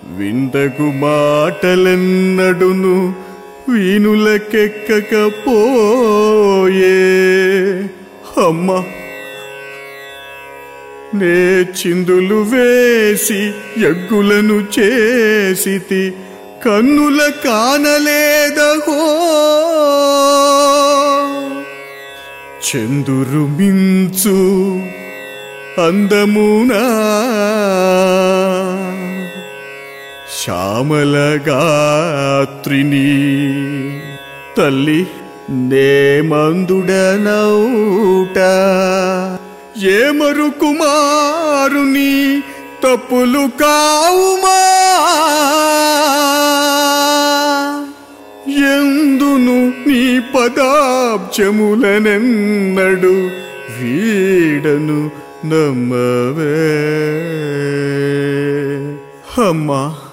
వింతకు మాటలెన్నడును వీణులకెక్కకపోయే అమ్మ నే చిందులు వేసి ఎగ్గులను చేసితి కన్నుల కానలేదహో చందురు మించు అందమునా శ్యామలగాత్రిని తల్లి నేమందుడనౌట ఏమరు కుమారుని తప్పులు కావుమా ఎందును నీ పదాబ్జములనెన్నడు వీడను నమ్మవే అమ్మా